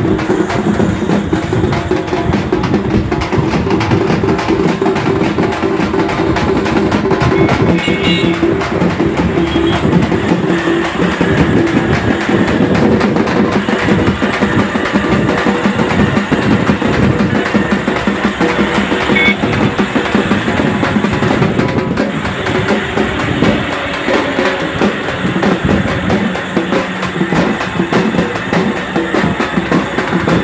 ఆ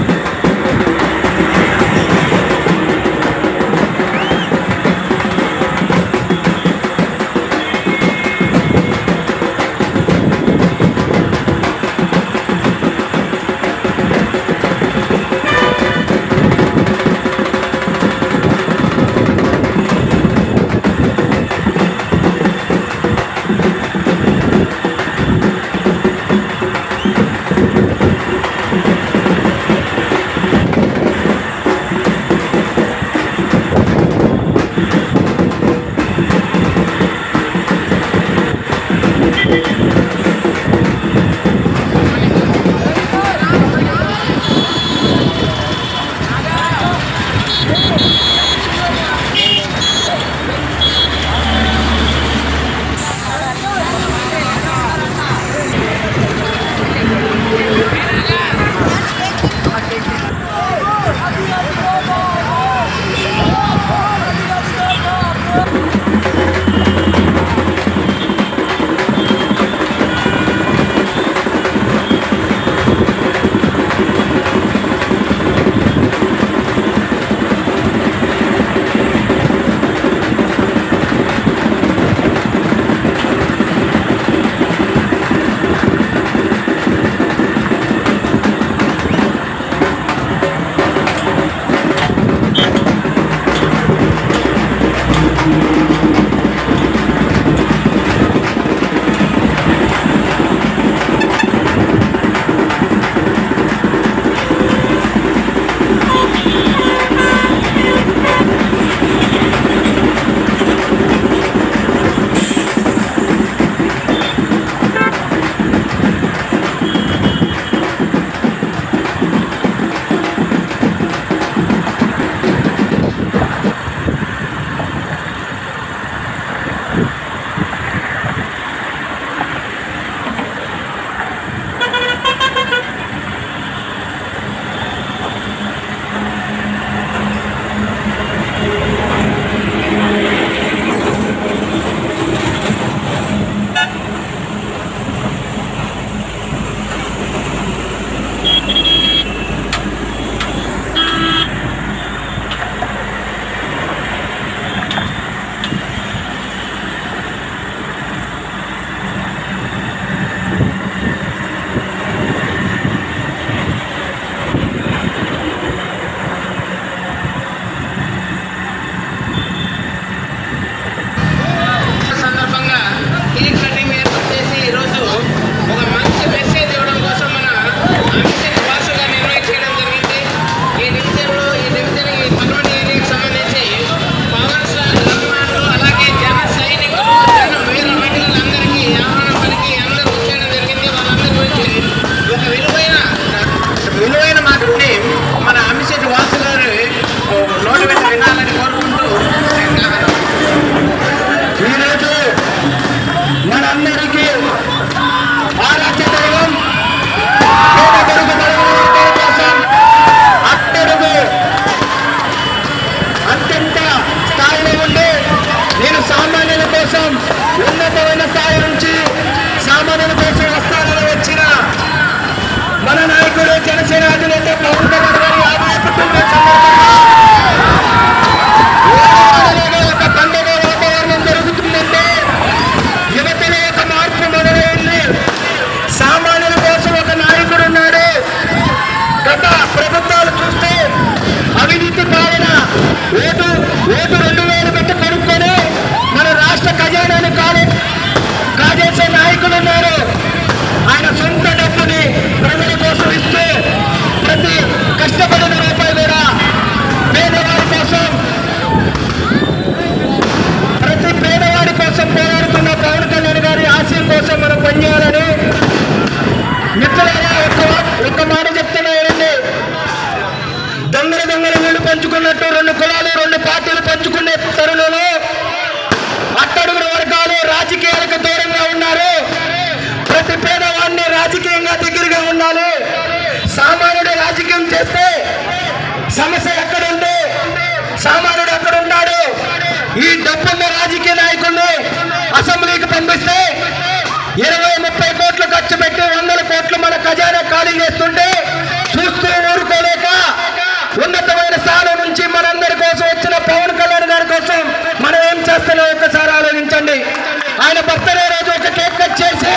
పంచుకున్నట్టు రెండు కులాలు రెండు పార్టీలు పంచుకునే తరుణంలో అట్టడుగుల వర్గాలు రాజకీయాలకు దూరంగా ఉన్నారు ప్రతి పేదవాడిని రాజకీయంగా దగ్గరగా ఉండాలి సామాన్యుడు రాజకీయం చేస్తే సమస్య ఎక్కడుంది సామాన్యుడు ఎక్కడ ఉంటాడు ఈ డబ్బున్న రాజకీయ నాయకుల్ని అసెంబ్లీకి పంపిస్తే ఇరవై ముప్పై కోట్లు ఖర్చు పెట్టి వందల కోట్లు మన ఖజానా ఖాళీ చేస్తుంటే చూస్తూ ఊరుకోలేక ఉన్నతమైన స్థానం నుంచి మనందరి కోసం వచ్చిన పవన్ కళ్యాణ్ గారి కోసం మనం ఏం చేస్తున్నాం ఒక్కసారి ఆలోచించండి ఆయన బర్త్డే రోజు ఒక కేక్ కట్ చేసి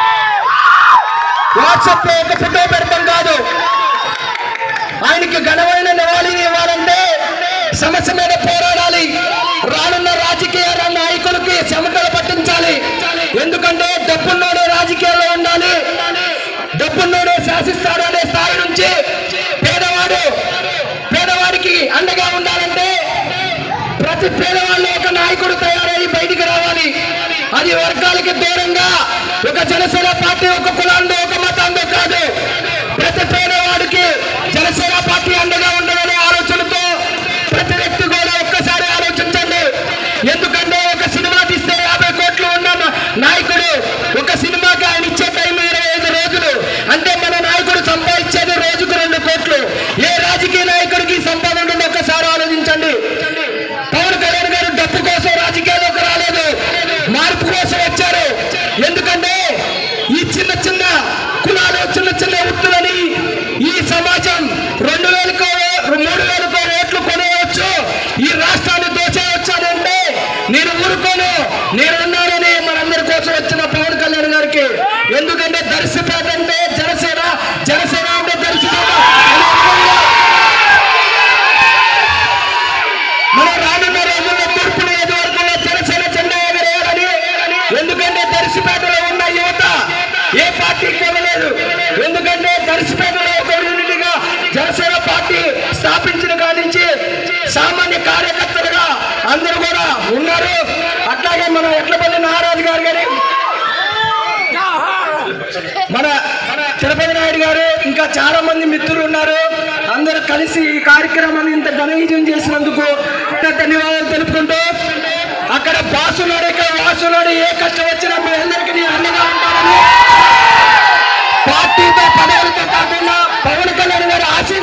వాట్సాప్ లో ఒక ఫోటో పెడతాం కాదు ఆయనకి ఘనమైన నివాళిని ఇవ్వాలంటే సమస్య మీద పోరాడాలి రానున్న రాజకీయ నాయకులకి చెమటలు పట్టించాలి ఎందుకంటే డబ్బున్నోడే రాజకీయాల్లో ఉండాలి డబ్బున్నోడే శాసిస్తాడు అనే స్థాయి నుంచి పేదవాడు పేదవాడికి అండగా ఉండాలంటే ప్రతి పేదవాళ్ళు ఒక నాయకుడు తయారయ్యి బయటికి రావాలి అది వర్గాలకి దూరంగా ఒక జనసేన పార్టీ ఒక కులాందో ఒక మతాందో కాదు ప్రతి పేదవాడికి జనసేన పార్టీ అండగా ఉండాలనే ఆలోచనతో ప్రతి వ్యక్తి కూడా ఒక్కసారి ఆలోచించండి ఎందుకంటే ఒక సినిమా తీస్తే యాభై కోట్లు ఉన్న నా- నాయకుడు ఒక సినిమాకి ఆయన ఇచ్చే టైం ఇరవై ఐదు రోజులు అంటే మన నాయకుడు సంపాదించేది రోజుకు రెండు కోట్లు ఏ రాజకీయ నాయకుడికి ఈ సంపాదన ఉంటుందో ఒక్కసారి ఆలోచించండి పవన్ కళ్యాణ్ గారు డబ్బు కోసం రాజకీయాల్లోకి రాలేదు మార్పు కోసం వచ్చారు ఎందుకంటే ఈ చిన్న చిన్న కులాలు చిన్న చిన్న వృత్తులని ఈ సమాజం రెండు వేలకో మూడు వేలకో ఓట్లు కొనేయవచ్చు ఈ రాష్ట్రాన్ని దోచేయవచ్చు అని అంటే నేను ఊరుకోను నేను ఉన్నానని మనందరి కోసం వచ్చిన పవన్ కళ్యాణ్ గారికి ఎందుకంటే దర్శపేట అంటే జనసేన జనసేన అంటే దర్శపేట మనం రానున్న రోజుల్లో తూర్పు నియోజకవర్గంలో జనసేన జెండా ఎగరేయాలని ఎందుకంటే దర్శిపేటలో ఉన్న యువత ఏ పార్టీ కొనలేదు ఎందుకంటే దర్శిపేటలో ఒక యూనిటీగా జనసేన పార్టీ స్థాపించిన కాడి నుంచి సామాన్య కార్యకర్తలుగా అందరూ కూడా ఉన్నారు అట్లాగే మన ఎట్లపల్లి నాగరాజు గారు కానీ మన మన తిరుపతి నాయుడు గారు ఇంకా చాలా మంది మిత్రులు ఉన్నారు అందరూ కలిసి ఈ కార్యక్రమాన్ని ఇంత ఘనవిజయం చేసినందుకు ఇంత ధన్యవాదాలు తెలుపుకుంటూ అక్కడ బాసున్నాడు ఇక్కడ వాసున్నాడు ఏ కష్టం వచ్చినా మీ అందరికీ నేను అండగా ఉంటానని పార్టీతో పదవులతో కాకుండా పవన్ కళ్యాణ్ గారి ఆశీర్వాదం